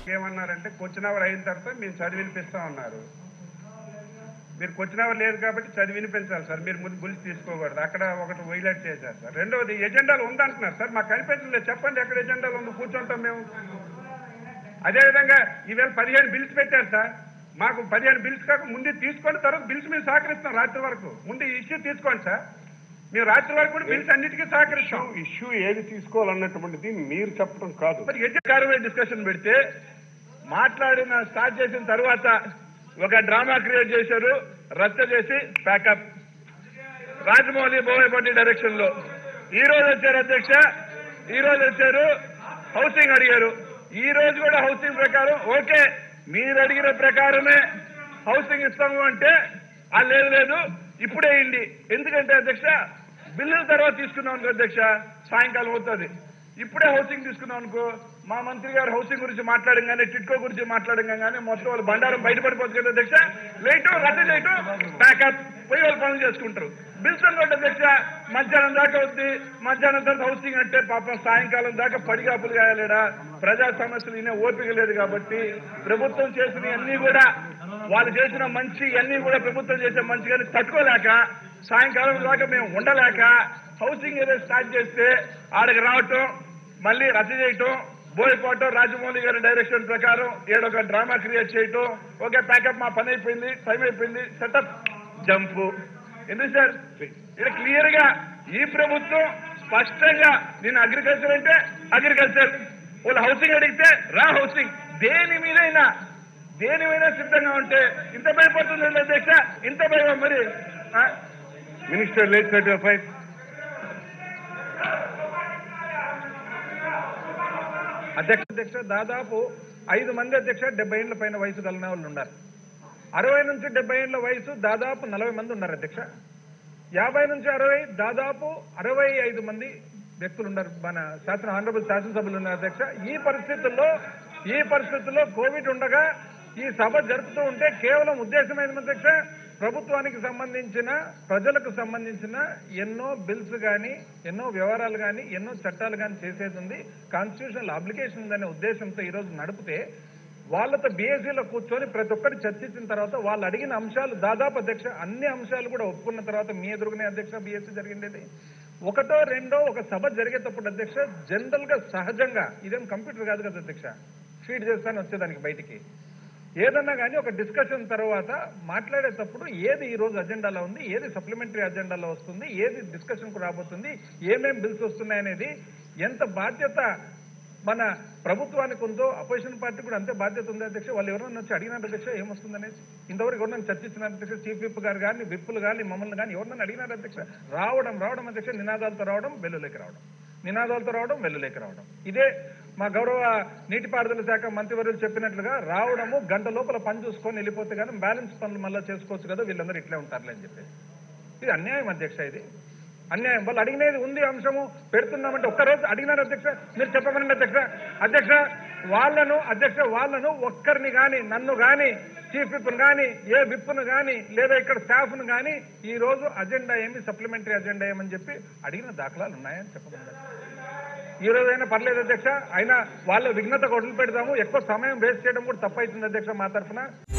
ఏమన్నారంటే question hour అయిన తర్వాత మేము చదివి వినిపిస్తాం అన్నారు మీరు క్వశ్చన్ అవర్ లేదు కాబట్టి చదివి వినిపించాలి సార్ మీరు ముందు గురించి తీసుకోకూడదు అక్కడ ఒకటి వైలేట్ చేశారు సార్ రెండవది ఎజెండాలు ఉందంటున్నారు సార్ మాకు కనిపించలేదు చెప్పండి ఎక్కడ ఎజెండాలు ఉంది కూర్చుంటాం మేము అదేవిధంగా ఈవేళ పదిహేను బిల్స్ పెట్టారు సార్ మాకు పదిహేను బిల్స్ కాక ముందు తీసుకోండి తర్వాత బిల్స్ మేము సహకరిస్తాం రాత్రి వరకు ముందు ఈ ఇష్యూ తీసుకోండి సార్ మేము రాత్రి వరకు కూడా బిల్స్ అన్నిటికీ సహకరిస్తాం ఇష్యూ ఏది తీసుకోవాలన్నటువంటిది మీరు చెప్పడం కాదు మరి ఎడ్యుకారమే డిస్కషన్ పెడితే మాట్లాడిన స్టార్ట్ చేసిన తర్వాత ఒక డ్రామా క్రియేట్ చేశారు రచ్చ చేసి ప్యాకప్ రాజమౌళి బోయపాటి డైరెక్షన్ లో ఈ రోజు వచ్చారు అధ్యక్ష ఈ రోజు వచ్చారు హౌసింగ్ అడిగారు ఈ రోజు కూడా హౌసింగ్ ప్రకారం ఓకే మీరు అడిగిన ప్రకారమే హౌసింగ్ ఇస్తాము అంటే ఆ లేదు లేదు ఇప్పుడే ఇండి ఎందుకంటే అధ్యక్ష బిల్లుల తర్వాత తీసుకున్నాం అనుకో అధ్యక్ష సాయంకాలం అవుతుంది ఇప్పుడే హౌసింగ్ తీసుకున్నాం అనుకో మా మంత్రి గారు హౌసింగ్ గురించి మాట్లాడడం కానీ టిట్కో గురించి మాట్లాడడం కానీ మొత్తం వాళ్ళు బండారం బయటపడిపోతుంది కదా అధ్యక్ష లేటు రద్దు చేయటం ప్యాకప్ పోయి వాళ్ళు పనులు చేసుకుంటారు బిల్స్ అనుకోండి అధ్యక్ష మధ్యాహ్నం దాకా వద్ది మధ్యాహ్నం తర్వాత హౌసింగ్ అంటే పాపం సాయంకాలం దాకా పడిగాపులు కాయలేడా ప్రజా సమస్యలు వినే ఓపిక లేదు కాబట్టి ప్రభుత్వం చేసిన అన్ని కూడా వాళ్ళు చేసిన మంచి అన్ని కూడా ప్రభుత్వం చేసే మంచి కానీ తట్టుకోలేక సాయంకాలం దాకా మేము ఉండలేక హౌసింగ్ ఏదో స్టార్ట్ చేస్తే ఆడకి రావటం మళ్ళీ రద్దు చేయటం బోయపాటం రాజమౌళి గారి డైరెక్షన్ ప్రకారం ఏడొక డ్రామా క్రియేట్ చేయటం ఓకే ప్యాకప్ మా పని అయిపోయింది టైం అయిపోయింది సెటప్ జంపు ఎందుకు సార్ ఇక్కడ క్లియర్ గా ఈ ప్రభుత్వం స్పష్టంగా నేను అగ్రికల్చర్ అంటే అగ్రికల్చర్ వాళ్ళు హౌసింగ్ అడిగితే రా హౌసింగ్ దేని మీదైనా దేని మీద సిద్ధంగా ఉంటే ఇంత భయపడుతుంది అధ్యక్ష ఇంత భయం మరి ఆ? మినిస్టర్ లెజిస్లేటివ్ ఫైవ్ అధ్యక్ష అధ్యక్ష దాదాపు ఐదు మంది అధ్యక్ష డెబ్బై ఏళ్ల పైన వయసు కలిగిన వాళ్ళు ఉన్నారు అరవై నుంచి డెబ్బై ఏళ్ల వయసు దాదాపు నలభై మంది ఉన్నారు అధ్యక్ష యాభై నుంచి అరవై దాదాపు అరవై ఐదు మంది వ్యక్తులు ఉన్నారు మన శాసన ఆనరబుల్ శాసనసభ్యులు ఉన్నారు అధ్యక్ష ఈ పరిస్థితుల్లో ఈ పరిస్థితుల్లో కోవిడ్ ఉండగా ఈ సభ జరుపుతూ ఉంటే కేవలం ఉద్దేశం ఏంటి అధ్యక్ష ప్రభుత్వానికి సంబంధించిన ప్రజలకు సంబంధించిన ఎన్నో బిల్స్ కానీ ఎన్నో వ్యవహారాలు కానీ ఎన్నో చట్టాలు కానీ చేసేది ఉంది కాన్స్టిట్యూషనల్ అప్లికేషన్ ఉందనే ఉద్దేశంతో ఈరోజు నడిపితే వాళ్ళతో బీఎస్సీలో కూర్చొని ప్రతి ఒక్కటి చర్చించిన తర్వాత వాళ్ళు అడిగిన అంశాలు దాదాపు అధ్యక్ష అన్ని అంశాలు కూడా ఒప్పుకున్న తర్వాత మీ ఎదురుగానే అధ్యక్ష బీఎస్సీ జరిగిండేది ఒకటో రెండో ఒక సభ జరిగేటప్పుడు అధ్యక్ష జనరల్ గా సహజంగా ఇదేం కంప్యూటర్ కాదు కదా అధ్యక్ష ఫీడ్ చేస్తాను వచ్చేదానికి బయటికి ఏదన్నా కానీ ఒక డిస్కషన్ తర్వాత మాట్లాడేటప్పుడు ఏది ఈ రోజు అజెండాలో ఉంది ఏది సప్లిమెంటరీ అజెండాలో వస్తుంది ఏది డిస్కషన్ కు రాబోతుంది ఏమేం బిల్స్ వస్తున్నాయనేది ఎంత బాధ్యత మన ప్రభుత్వానికి ఉందో అపోజిషన్ పార్టీ కూడా అంతే బాధ్యత ఉంది అధ్యక్ష వాళ్ళు ఎవరన్నా వచ్చి అడిగినారు అధ్యక్ష ఏమొస్తుందనేది ఇంతవరకు ఎవరన్నా చర్చించినారు అధ్యక్ష చీఫ్ విప్ గారు కానీ విప్పులు కానీ మమ్మల్ని కానీ ఎవరన్నా అడిగినారు అధ్యక్ష రావడం రావడం అధ్యక్ష నినాదాలతో రావడం వెల్లులేకి రావడం నినాదాలతో రావడం వెల్లులేకి రావడం ఇదే మా గౌరవ నీటిపారుదల శాఖ మంత్రివర్యులు చెప్పినట్లుగా రావడము గంట లోపల పని చూసుకొని వెళ్ళిపోతే కానీ బ్యాలెన్స్ పనులు మళ్ళీ చేసుకోవచ్చు కదా వీళ్ళందరూ ఇట్లే ఉంటారులే అని చెప్పేసి ఇది అన్యాయం అధ్యక్ష ఇది అన్యాయం వాళ్ళు అడిగినది ఉంది అంశము పెడుతున్నామంటే ఒక్కరోజు అడిగినారు అధ్యక్ష మీరు చెప్పమనండి అధ్యక్ష అధ్యక్ష వాళ్ళను అధ్యక్ష వాళ్ళను ఒక్కరిని కానీ నన్ను కానీ చీఫ్ విప్ను కానీ ఏ విప్ను కానీ లేదా ఇక్కడ స్టాఫ్ను కానీ ఈ రోజు అజెండా ఏమి సప్లిమెంటరీ అజెండా ఏమని చెప్పి అడిగిన దాఖలాలు ఉన్నాయని చెప్పమన్నారు ఈ రోజైనా పర్లేదు అధ్యక్ష అయినా వాళ్ళ విఘ్నత వదిలి పెడదాము ఎక్కువ సమయం వేస్ట్ చేయడం కూడా తప్పైతుంది అధ్యక్ష మా తరఫున